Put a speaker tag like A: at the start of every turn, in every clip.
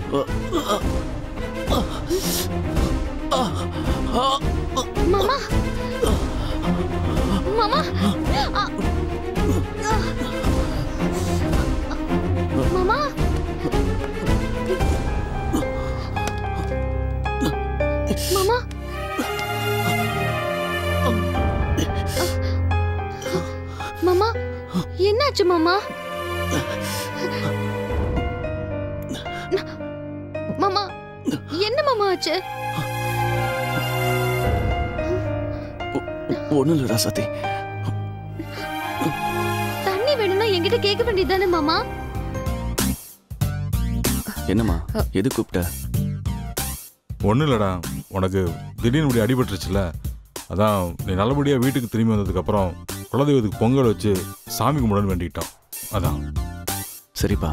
A: மாமா மாமா ஆ. மாமா மாமா மாமா என்னாச்சு மாமா மாமா என்ன மாமா ஆச்சு
B: ஒன்றும் இல்லை ராசாத்தி
A: தண்ணி வேணும்னா என்கிட்ட கேட்க வேண்டியதுதானே மாமா
B: என்னம்மா எது கூப்பிட்ட
C: ஒன்றும் இல்லைடா உனக்கு திடீர்னு இப்படி அடிபட்டுருச்சுல அதான் நீ நல்லபடியாக வீட்டுக்கு திரும்பி வந்ததுக்கப்புறம் குலதெய்வத்துக்கு பொங்கல் வச்சு சாமி கும்பிடன்னு வேண்டிக்கிட்டோம் அதான்
B: சரிப்பா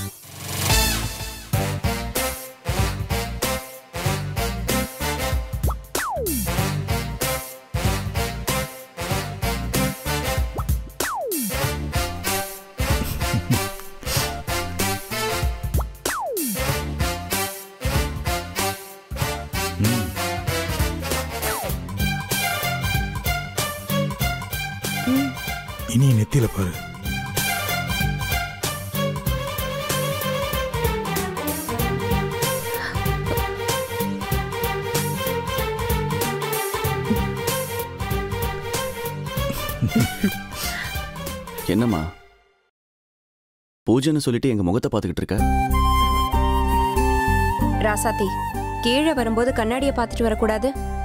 C: இனி நெத்தியில பாரு
B: என்னம்மா பூஜைன்னு சொல்லிட்டு எங்க முகத்தை பார்த்துக்கிட்டு இருக்க
D: ராசாத்தி கீழே வரும்போது கண்ணாடியை பார்த்துட்டு வரக்கூடாது